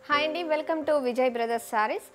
hi అండి welcome to Vijay brothers saris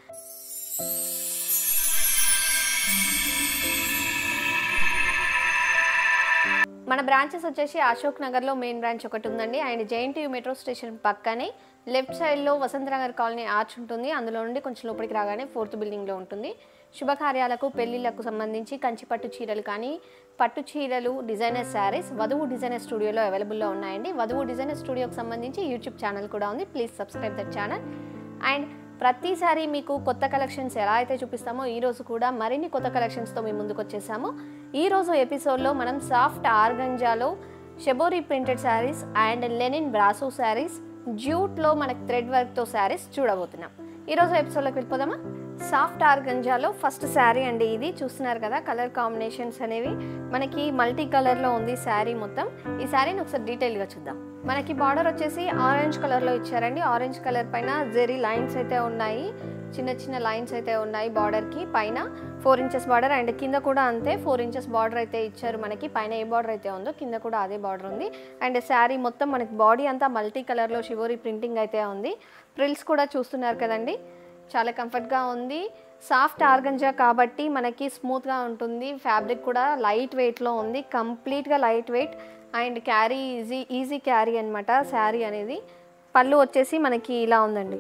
మన branches వచ్చేసి అశోక్ నగర్లో మెయిన్ బ్రాంచ్ ఒకటి ఉందండి అండ్ జేఎన్టీయూ మెట్రో స్టేషన్ పక్కనే లెఫ్ట్ సైడ్లో వసంతనగర్ కాలనీ ఆర్చ్ ఉంటుంది అందులో నుండి కొంచెం లోపలికి రాగానే ఫోర్త్ బిల్డింగ్లో ఉంటుంది శుభకార్యాలకు పెళ్లిళ్లకు సంబంధించి కంచి పట్టు చీరలు కానీ పట్టు చీరలు డిజైనర్ శారీస్ వధువు డిజైనర్ స్టూడియోలో అవైలబుల్లో ఉన్నాయండి వధువు డిజైనర్ స్టూడియోకి సంబంధించి యూట్యూబ్ ఛానల్ కూడా ఉంది please subscribe that channel and ప్రతిసారి మీకు కొత్త కలెక్షన్స్ ఎలా అయితే చూపిస్తామో ఈ రోజు కూడా మరిన్ని కొత్త కలెక్షన్స్తో మేము ముందుకు వచ్చేసాము ఈ రోజు ఎపిసోడ్లో మనం సాఫ్ట్ ఆర్గంజాలో shibori printed saris and linen brasso saris జ్యూట్లో మనకి థ్రెడ్ వర్క్తో శారీస్ చూడబోతున్నాం ఈ రోజు ఎపిసోడ్లోకి వెళ్ళిపోదామా సాఫ్ట్ ఆర్గంజాలో ఫస్ట్ శారీ అండి ఇది చూస్తున్నారు కదా కలర్ కాంబినేషన్స్ అనేవి మనకి మల్టీ కలర్లో ఉంది శారీ మొత్తం ఈ శారీని ఒకసారి డీటెయిల్గా చూద్దాం మనకి బార్డర్ వచ్చేసి ఆరెంజ్ కలర్లో ఇచ్చారండి ఆరెంజ్ కలర్ పైన జెరీ లైన్స్ అయితే ఉన్నాయి చిన్న చిన్న లైన్స్ అయితే ఉన్నాయి బార్డర్కి పైన ఫోర్ ఇంచెస్ బార్డర్ అండ్ కింద కూడా అంతే ఫోర్ ఇంచెస్ బార్డర్ అయితే ఇచ్చారు మనకి పైన ఏ బార్డర్ అయితే ఉందో కింద కూడా అదే బార్డర్ ఉంది అండ్ శారీ మొత్తం మనకి బాడీ అంతా మల్టీ కలర్లో షివోరీ ప్రింటింగ్ అయితే ఉంది ప్రిల్స్ కూడా చూస్తున్నారు కదండి చాలా కంఫర్ట్గా ఉంది సాఫ్ట్ ఆర్గంజా కాబట్టి మనకి స్మూత్గా ఉంటుంది ఫ్యాబ్రిక్ కూడా లైట్ వెయిట్లో ఉంది కంప్లీట్గా light weight and carry easy easy carry అనమాట శారీ అనేది పళ్ళు వచ్చేసి మనకి ఇలా ఉందండి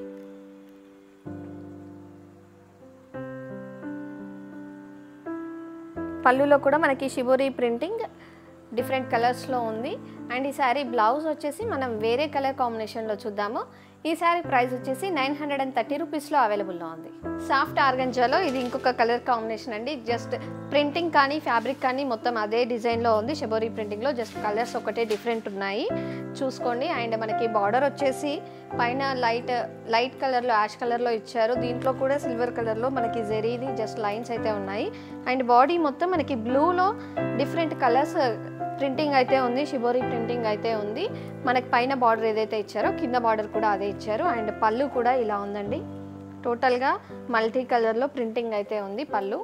పళ్ళులో కూడా మనకి షిబోరీ ప్రింటింగ్ డిఫరెంట్ కలర్స్లో ఉంది అండ్ ఈ శారీ బ్లౌజ్ వచ్చేసి మనం వేరే కలర్ కాంబినేషన్లో చూద్దాము ఈ శారీ ప్రైస్ వచ్చేసి నైన్ హండ్రెడ్ అండ్ థర్టీ రూపీస్లో అవైలబుల్లో ఉంది సాఫ్ట్ ఆర్గంజాలో ఇది ఇంకొక కలర్ కాంబినేషన్ అండి జస్ట్ ప్రింటింగ్ కానీ ఫ్యాబ్రిక్ కానీ మొత్తం అదే డిజైన్లో ఉంది షెబోరీ ప్రింటింగ్లో జస్ట్ కలర్స్ ఒకటే డిఫరెంట్ ఉన్నాయి చూసుకోండి అండ్ మనకి బార్డర్ వచ్చేసి పైన లైట్ లైట్ కలర్లో యాష్ కలర్లో ఇచ్చారు దీంట్లో కూడా సిల్వర్ కలర్లో మనకి జెరీది జస్ట్ లైన్స్ అయితే ఉన్నాయి అండ్ బాడీ మొత్తం మనకి బ్లూలో డిఫరెంట్ కలర్స్ ప్రింటింగ్ అయితే ఉంది షిబోరీ ప్రింటింగ్ అయితే ఉంది మనకి పైన బార్డర్ ఏదైతే ఇచ్చారో కింద బార్డర్ కూడా అదే ఇచ్చారు అండ్ పళ్ళు కూడా ఇలా ఉందండి టోటల్గా మల్టీ కలర్లో ప్రింటింగ్ అయితే ఉంది పళ్ళు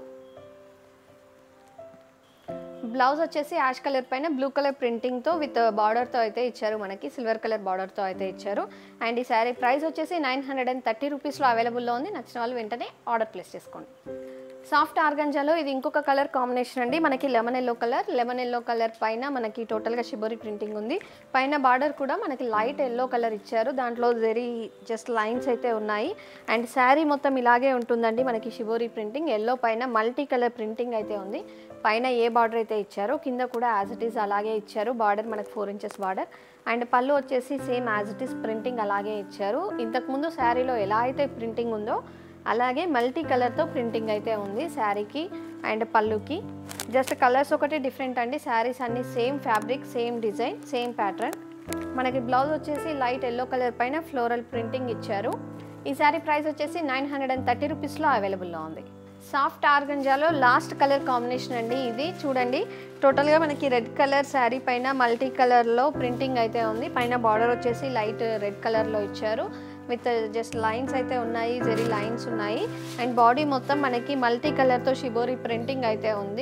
బ్లౌజ్ వచ్చేసి యాష్ కలర్ పైన బ్లూ కలర్ ప్రింటింగ్తో విత్ బార్డర్తో అయితే ఇచ్చారు మనకి సిల్వర్ కలర్ బార్డర్తో అయితే ఇచ్చారు అండ్ ఈ శారీ ప్రైస్ వచ్చేసి నైన్ హండ్రెడ్ అండ్ థర్టీ రూపీస్లో అవైలబుల్లో ఉంది నచ్చిన వాళ్ళు వెంటనే ఆర్డర్ ప్లేస్ చేసుకోండి సాఫ్ట్ ఆర్గంజాలో ఇది ఇంకొక కలర్ కాంబినేషన్ అండి మనకి lemon yellow colour lemon yellow colour పైన మనకి టోటల్గా షిబోరి ప్రింటింగ్ ఉంది పైన బార్డర్ కూడా మనకి లైట్ ఎల్లో కలర్ ఇచ్చారు దాంట్లో వెరీ జస్ట్ లైన్స్ అయితే ఉన్నాయి అండ్ శారీ మొత్తం ఇలాగే ఉంటుందండి మనకి షిబోరి ప్రింటింగ్ ఎల్లో పైన మల్టీ కలర్ ప్రింటింగ్ అయితే ఉంది పైన ఏ బార్డర్ అయితే ఇచ్చారో కింద కూడా యాజ్ ఇట్ ఈస్ అలాగే ఇచ్చారు బార్డర్ మనకి ఫోర్ ఇంచెస్ బార్డర్ అండ్ పళ్ళు వచ్చేసి same as it is printing అలాగే ఇచ్చారు ఇంతకుముందు శారీలో ఎలా అయితే ప్రింటింగ్ ఉందో అలాగే మల్టీ కలర్తో ప్రింటింగ్ అయితే ఉంది శారీకి అండ్ పళ్ళుకి జస్ట్ కలర్స్ ఒకటి డిఫరెంట్ అండి శారీస్ అన్ని same fabric same design same pattern మనకి బ్లౌజ్ వచ్చేసి లైట్ ఎల్లో కలర్ పైన ఫ్లోరల్ ప్రింటింగ్ ఇచ్చారు ఈ శారీ ప్రైస్ వచ్చేసి నైన్ హండ్రెడ్ అండ్ థర్టీ రూపీస్లో అవైలబుల్లో ఉంది సాఫ్ట్ ఆర్గంజాలో లాస్ట్ కలర్ కాంబినేషన్ అండి ఇది చూడండి టోటల్గా మనకి రెడ్ కలర్ శారీ పైన మల్టీ కలర్లో ప్రింటింగ్ అయితే ఉంది పైన బార్డర్ వచ్చేసి లైట్ రెడ్ కలర్లో ఇచ్చారు విత్ జస్ట్ లైన్స్ అయితే ఉన్నాయి జెరీ లైన్స్ ఉన్నాయి అండ్ బాడీ మొత్తం మనకి మల్టీ కలర్తో షిబోరి ప్రింటింగ్ అయితే ఉంది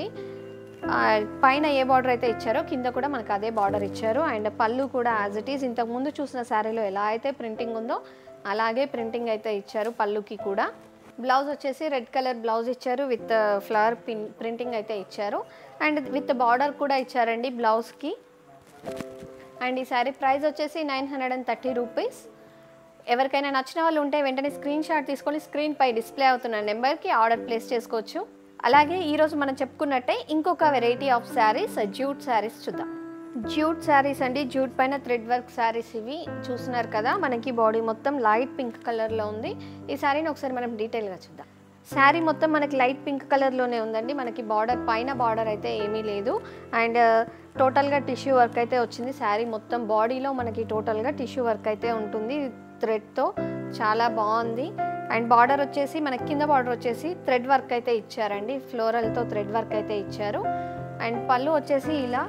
ఆ, పైన ఏ బార్డర్ అయితే ఇచ్చారో కింద కూడా మనకు అదే బార్డర్ ఇచ్చారు అండ్ పళ్ళు కూడా యాజ్ ఇట్ ఈస్ ఇంతకు ముందు చూసిన శారీలో ఎలా అయితే ప్రింటింగ్ ఉందో అలాగే ప్రింటింగ్ అయితే ఇచ్చారు పళ్ళుకి కూడా బ్లౌజ్ వచ్చేసి రెడ్ కలర్ బ్లౌజ్ ఇచ్చారు విత్ ఫ్లవర్ పిన్ ప్రింటింగ్ అయితే ఇచ్చారు అండ్ విత్ బార్డర్ కూడా ఇచ్చారండి బ్లౌజ్కి అండ్ ఈ శారీ ప్రైస్ వచ్చేసి nine hundred and thirty rupees ఎవరికైనా నచ్చిన వాళ్ళు ఉంటే వెంటనే స్క్రీన్ షాట్ తీసుకొని స్క్రీన్ పై డిస్ప్లే అవుతున్న నెంబర్కి ఆర్డర్ ప్లేస్ చేసుకోవచ్చు అలాగే ఈరోజు మనం చెప్పుకున్నట్టే ఇంకొక variety of saris jute saris చూద్దాం జూట్ శారీస్ అండి జూట్ పైన థ్రెడ్ వర్క్ శారీస్ ఇవి చూస్తున్నారు కదా మనకి బాడీ మొత్తం లైట్ పింక్ కలర్లో ఉంది ఈ శారీని ఒకసారి మనం డీటెయిల్గా చూద్దాం శారీ మొత్తం మనకి లైట్ పింక్ కలర్లోనే ఉందండి మనకి బార్డర్ పైన బార్డర్ అయితే ఏమీ లేదు అండ్ టోటల్గా టిష్యూ వర్క్ అయితే వచ్చింది శారీ మొత్తం బాడీలో మనకి టోటల్గా టిష్యూ వర్క్ అయితే ఉంటుంది థ్రెడ్తో చాలా బాగుంది అండ్ బార్డర్ వచ్చేసి మనకి కింద బార్డర్ వచ్చేసి థ్రెడ్ వర్క్ అయితే ఇచ్చారండి ఫ్లోరల్తో థ్రెడ్ వర్క్ అయితే ఇచ్చారు అండ్ పళ్ళు వచ్చేసి ఇలా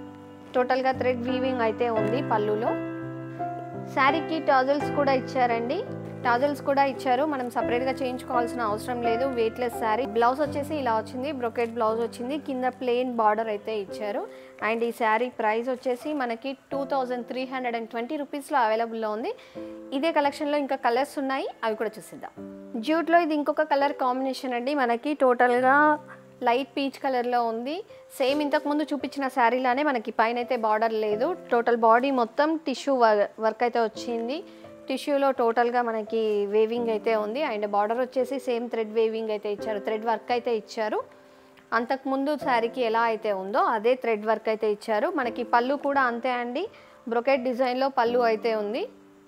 టోటల్గా థ్రెడ్ వీవింగ్ అయితే ఉంది పళ్ళులో శారీకి టాజల్స్ కూడా ఇచ్చారండి టాజల్స్ కూడా ఇచ్చారు మనం సపరేట్గా చేయించుకోవాల్సిన అవసరం లేదు వెయిట్లెస్ శారీ బ్లౌజ్ వచ్చేసి ఇలా వచ్చింది బ్రొకెట్ బ్లౌజ్ వచ్చింది కింద ప్లెయిన్ బార్డర్ అయితే ఇచ్చారు అండ్ ఈ శారీ ప్రైస్ వచ్చేసి మనకి two thousand three hundred and twenty రూపీస్లో అవైలబుల్లో ఉంది ఇదే కలెక్షన్లో ఇంకా కలర్స్ ఉన్నాయి అవి కూడా చూసిద్దాం జ్యూట్లో ఇది ఇంకొక కలర్ కాంబినేషన్ అండి మనకి టోటల్గా లైట్ పీచ్ కలర్లో ఉంది సేమ్ ఇంతకుముందు చూపించిన శారీలానే మనకి పైన అయితే బార్డర్ లేదు టోటల్ బాడీ మొత్తం టిష్యూ వర్క్ అయితే వచ్చింది టిష్యూలో టోటల్గా మనకి వేవింగ్ అయితే ఉంది అండ్ బార్డర్ వచ్చేసి సేమ్ థ్రెడ్ వేవింగ్ అయితే ఇచ్చారు థ్రెడ్ వర్క్ అయితే ఇచ్చారు అంతకుముందు శారీకి ఎలా అయితే ఉందో అదే థ్రెడ్ వర్క్ అయితే ఇచ్చారు మనకి పళ్ళు కూడా అంతే అండి బ్రొకెట్ డిజైన్లో పళ్ళు అయితే ఉంది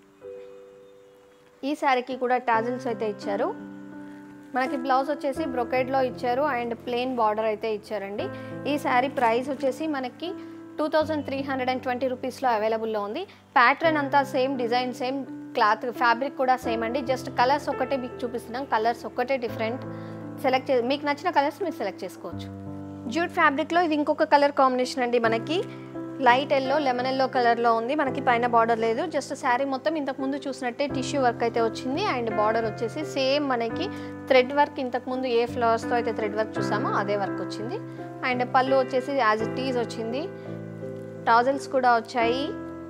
ఈ శారీకి కూడా టాజిల్స్ అయితే ఇచ్చారు మనకి బ్లౌజ్ వచ్చేసి బ్రొకెట్లో ఇచ్చారు అండ్ ప్లెయిన్ బార్డర్ అయితే ఇచ్చారండి ఈ శారీ ప్రైస్ వచ్చేసి మనకి two thousand three hundred and twenty రూపీస్లో అవైలబుల్లో ఉంది ప్యాటర్న్ అంతా same design same cloth fabric కూడా సేమ్ అండి జస్ట్ కలర్స్ ఒక్కటే మీకు చూపిస్తున్నాం కలర్స్ ఒక్కటే డిఫరెంట్ సెలెక్ట్ చే మీకు నచ్చిన కలర్స్ మీరు సెలెక్ట్ చేసుకోవచ్చు జూట్ ఫ్యాబ్రిక్లో ఇది ఇంకొక కలర్ కాంబినేషన్ అండి మనకి లైట్ ఎల్లో లెమన్ ఎల్లో కలర్లో ఉంది మనకి పైన బార్డర్ లేదు జస్ట్ శారీ మొత్తం ఇంతకు ముందు చూసినట్టే టిష్యూ వర్క్ అయితే వచ్చింది అండ్ బార్డర్ వచ్చేసి సేమ్ మనకి థ్రెడ్ వర్క్ ఇంతకుముందు ఏ ఫ్లవర్స్తో అయితే థ్రెడ్ వర్క్ చూసామో అదే వర్క్ వచ్చింది అండ్ పళ్ళు వచ్చేసి యాజ్ ఇట్ ఈజ్ వచ్చింది టాజల్స్ కూడా వచ్చాయి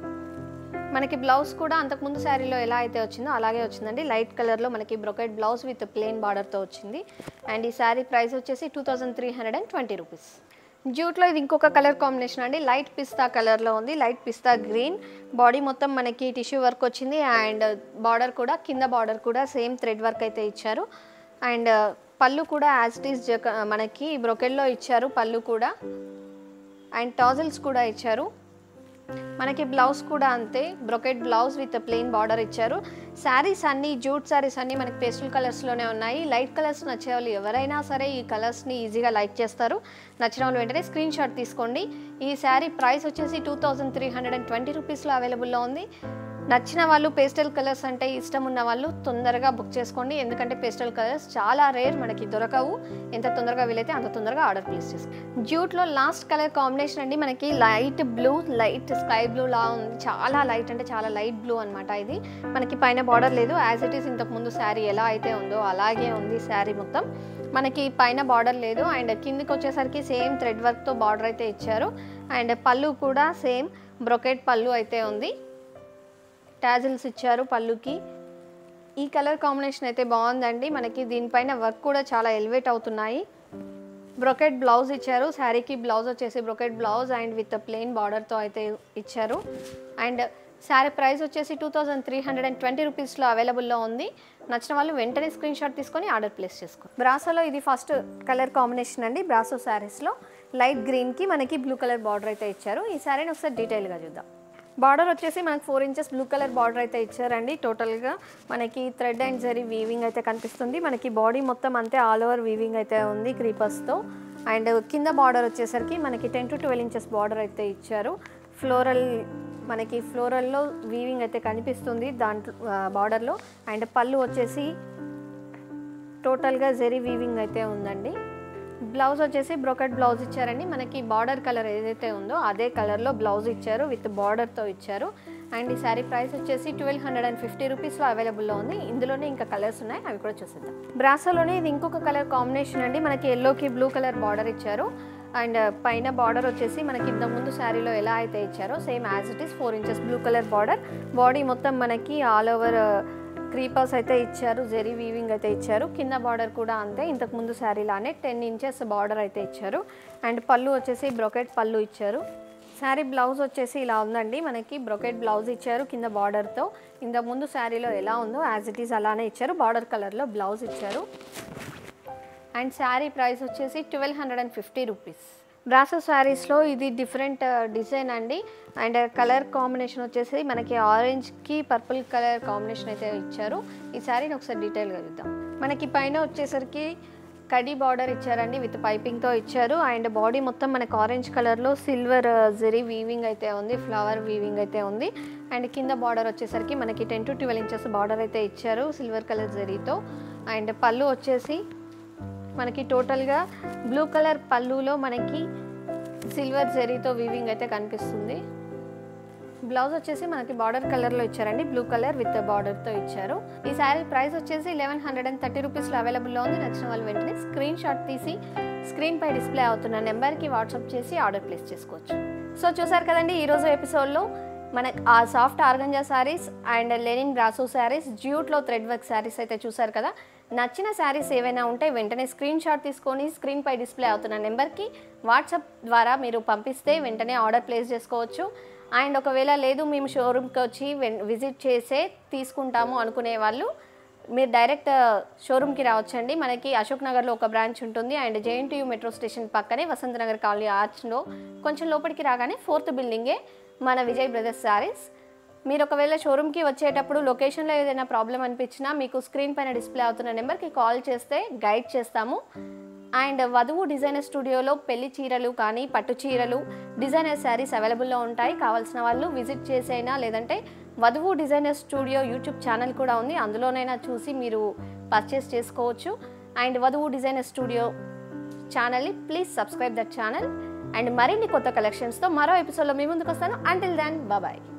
మనకి బ్లౌజ్ కూడా అంతకుముందు శారీలో ఎలా అయితే వచ్చిందో అలాగే వచ్చిందండి లైట్ కలర్లో మనకి బ్రొకెట్ బ్లౌజ్ విత్ ప్లెయిన్ బార్డర్తో వచ్చింది అండ్ ఈ శారీ ప్రైస్ వచ్చేసి two thousand three hundred and twenty rupees జ్యూట్లో ఇది ఇంకొక కలర్ కాంబినేషన్ అండి లైట్ పిస్తా కలర్లో ఉంది లైట్ పిస్తా గ్రీన్ బాడీ మొత్తం మనకి టిష్యూ వర్క్ వచ్చింది అండ్ బార్డర్ కూడా కింద బార్డర్ కూడా సేమ్ థ్రెడ్ వర్క్ అయితే ఇచ్చారు అండ్ పళ్ళు కూడా యాజ్ ఇట్ ఈస్ మనకి బ్రొకెట్లో ఇచ్చారు పళ్ళు కూడా అండ్ టాజిల్స్ కూడా ఇచ్చారు మనకి బ్లౌజ్ కూడా అంతే brocade blouse with plain border ఇచ్చారు శారీస్ అన్నీ జూట్ శారీస్ అన్నీ మనకి పేస్టల్ కలర్స్లోనే ఉన్నాయి లైట్ కలర్స్ నచ్చే వాళ్ళు ఎవరైనా సరే ఈ కలర్స్ని ఈజీగా లైక్ చేస్తారు నచ్చిన వాళ్ళు వెంటనే స్క్రీన్ షాట్ తీసుకోండి ఈ శారీ ప్రైస్ వచ్చేసి two thousand three hundred and twenty రూపీస్లో అవైలబుల్లో ఉంది నచ్చిన వాళ్ళు పేస్టల్ కలర్స్ అంటే ఇష్టం ఉన్న వాళ్ళు తొందరగా బుక్ చేసుకోండి ఎందుకంటే పేస్టల్ కలర్స్ చాలా రేర్ మనకి దొరకవు ఎంత తొందరగా వీలైతే అంత తొందరగా ఆర్డర్ ప్లేస్ చేసుకోండి జ్యూట్లో లాస్ట్ కలర్ కాంబినేషన్ అండి మనకి light blue light sky blue లా ఉంది చాలా లైట్ అంటే చాలా లైట్ బ్లూ అనమాట ఇది మనకి పైన బార్డర్ లేదు యాజ్ ఇట్ ఈస్ ఇంతకు ముందు శారీ ఎలా అయితే ఉందో అలాగే ఉంది శారీ మొత్తం మనకి పైన బార్డర్ లేదు అండ్ కిందికి వచ్చేసరికి సేమ్ థ్రెడ్ వర్క్తో బార్డర్ అయితే ఇచ్చారు అండ్ పళ్ళు కూడా సేమ్ బ్రొకెట్ పళ్ళు అయితే ఉంది టాజిల్స్ ఇచ్చారు పళ్ళుకి ఈ కలర్ కాంబినేషన్ అయితే బాగుందండి మనకి దీనిపైన వర్క్ కూడా చాలా ఎలివేట్ అవుతున్నాయి బ్రొకెట్ బ్లౌజ్ ఇచ్చారు శారీకి బ్లౌజ్ వచ్చేసి brocade blouse and with plain బార్డర్తో అయితే ఇచ్చారు అండ్ శారీ ప్రైస్ వచ్చేసి two thousand three hundred and twenty రూపీస్లో అవైలబుల్లో ఉంది నచ్చిన వాళ్ళు వెంటనే స్క్రీన్ షాట్ తీసుకొని ఆర్డర్ ప్లేస్ చేసుకోండి బ్రాసోలో ఇది ఫస్ట్ కలర్ కాంబినేషన్ అండి బ్రాసో శారీస్లో లైట్ గ్రీన్కి మనకి బ్లూ కలర్ బార్డర్ అయితే ఇచ్చారు ఈ శారీని ఒకసారి డీటెయిల్గా చూద్దాం బార్డర్ వచ్చేసి మనకి four inches blue colour border అయితే ఇచ్చారండి టోటల్గా మనకి థ్రెడ్ అండ్ జరీ వీవింగ్ అయితే కనిపిస్తుంది మనకి బాడీ మొత్తం అంతే ఆల్ ఓవర్ వీవింగ్ అయితే ఉంది క్రీపర్స్తో అండ్ కింద బార్డర్ వచ్చేసరికి మనకి ten to twelve inches border అయితే ఇచ్చారు ఫ్లోరల్ మనకి ఫ్లోరల్లో వీవింగ్ అయితే కనిపిస్తుంది దాంట్లో బార్డర్లో అండ్ పళ్ళు వచ్చేసి టోటల్గా జెరీ వీవింగ్ అయితే ఉందండి బ్లౌజ్ వచ్చేసి బ్రోకెట్ బ్లౌజ్ ఇచ్చారండి మనకి బార్డర్ కలర్ ఏదైతే ఉందో అదే కలర్లో బ్లౌజ్ ఇచ్చారు విత్ బార్డర్తో ఇచ్చారు అండ్ ఈ శారీ ప్రైస్ వచ్చేసి ట్వెల్వ్ హండ్రెడ్ అండ్ ఫిఫ్టీ రూపీస్లో అవైలబుల్లో ఉంది ఇందులోనే ఇంకా కలర్స్ ఉన్నాయి అవి కూడా చూసేద్దాం బ్రాసోలోనే ఇది ఇంకొక కలర్ కాంబినేషన్ అండి మనకి ఎల్లోకి బ్లూ కలర్ బార్డర్ ఇచ్చారు అండ్ పైన బార్డర్ వచ్చేసి మనకి ఇంతకు ముందు శారీలో ఎలా అయితే ఇచ్చారో same as it is four inches blue colour border body మొత్తం మనకి ఆల్ ఓవర్ క్రీపర్స్ అయితే ఇచ్చారు జెరీ వీవింగ్ అయితే ఇచ్చారు కింద బార్డర్ కూడా అంతే ఇంతకు ముందు శారీలానే టెన్ ఇంచెస్ బార్డర్ అయితే ఇచ్చారు అండ్ పళ్ళు వచ్చేసి బ్రొకెట్ పళ్ళు ఇచ్చారు శారీ బ్లౌజ్ వచ్చేసి ఇలా ఉందండి మనకి బ్రొకెట్ బ్లౌజ్ ఇచ్చారు కింద బార్డర్తో ఇంతకు ముందు శారీలో ఎలా ఉందో యాజ్ ఇట్ ఈస్ అలానే ఇచ్చారు బార్డర్ కలర్లో బ్లౌజ్ ఇచ్చారు అండ్ శారీ ప్రైస్ వచ్చేసి twelve hundred and fifty rupees brasso శారీస్లో ఇది డిఫరెంట్ డిజైన్ అండి అండ్ కలర్ కాంబినేషన్ వచ్చేసి మనకి ఆరెంజ్కి పర్పుల్ కలర్ కాంబినేషన్ అయితే ఇచ్చారు ఈ శారీని ఒకసారి డీటెయిల్గా చూద్దాం మనకి పైన వచ్చేసరికి కడీ బార్డర్ ఇచ్చారండి విత్ పైపింగ్తో ఇచ్చారు అండ్ బాడీ మొత్తం మనకి ఆరెంజ్ కలర్లో సిల్వర్ జెరీ వీవింగ్ అయితే ఉంది ఫ్లవర్ వీవింగ్ అయితే ఉంది అండ్ కింద బార్డర్ వచ్చేసరికి మనకి ten to twelve inches border అయితే ఇచ్చారు సిల్వర్ కలర్ జెరీతో అండ్ పళ్ళు వచ్చేసి మనకి టోటల్గా బ్లూ కలర్ పళ్ళులో మనకి సిల్వర్ జెరీతో వీవింగ్ అయితే కనిపిస్తుంది బ్లౌజ్ వచ్చేసి మనకి బార్డర్ కలర్లో ఇచ్చారండి బ్లూ కలర్ విత్ బార్డర్తో ఇచ్చారు ఈ శారీ ప్రైస్ వచ్చేసి లెవెన్ హండ్రెడ్ అండ్ థర్టీ రూపీస్లో అవైలబుల్లో ఉంది నచ్చిన వాళ్ళు వెంటనే స్క్రీన్ షాట్ తీసి స్క్రీన్ పై డిస్ప్లే అవుతున్న నెంబర్కి వాట్సాప్ చేసి ఆర్డర్ ప్లేస్ చేసుకోవచ్చు సో చూసారు కదండి ఈరోజు ఎపిసోడ్లో మనకి ఆ soft organza saris and linen brasso saris జ్యూట్లో థ్రెడ్ వర్క్ శారీస్ అయితే చూసారు కదా నచ్చిన శారీస్ ఏవైనా ఉంటే వెంటనే స్క్రీన్ షాట్ తీసుకొని స్క్రీన్ పై డిస్ప్లే అవుతున్న నెంబర్కి వాట్సాప్ ద్వారా మీరు పంపిస్తే వెంటనే ఆర్డర్ ప్లేస్ చేసుకోవచ్చు అండ్ ఒకవేళ లేదు మేము షోరూమ్కి వచ్చి విజిట్ చేసే తీసుకుంటాము అనుకునే వాళ్ళు మీరు డైరెక్ట్ షోరూమ్కి రావచ్చండి మనకి అశోక్ నగర్లో ఒక బ్రాంచ్ ఉంటుంది అండ్ జేఎన్టీయూ మెట్రో స్టేషన్ పక్కనే వసంత నగర్ కాలనీ ఆర్చ్లో కొంచెం లోపలికి రాగానే ఫోర్త్ బిల్డింగే మన విజయ్ బ్రదర్స్ శారీస్ మీరు ఒకవేళ షోరూమ్కి వచ్చేటప్పుడు లొకేషన్లో ఏదైనా ప్రాబ్లం అనిపించినా మీకు స్క్రీన్ పైన డిస్ప్లే అవుతున్న నెంబర్కి కాల్ చేస్తే గైడ్ చేస్తాము అండ్ వధువు డిజైనర్ స్టూడియోలో పెళ్లి చీరలు కానీ పట్టు చీరలు డిజైనర్ శారీస్ అవైలబుల్లో ఉంటాయి కావాల్సిన వాళ్ళు విజిట్ చేసైనా లేదంటే వధువు డిజైనర్ స్టూడియో యూట్యూబ్ ఛానల్ కూడా ఉంది అందులోనైనా చూసి మీరు పర్చేస్ చేసుకోవచ్చు అండ్ వధువు డిజైనర్ స్టూడియో ఛానల్ని please subscribe that channel and మరిన్ని కొత్త కలెక్షన్స్తో మరో ఎపిసోడ్లో మీ ముందుకు వస్తాను అంటిల్ దాన్ బాయ్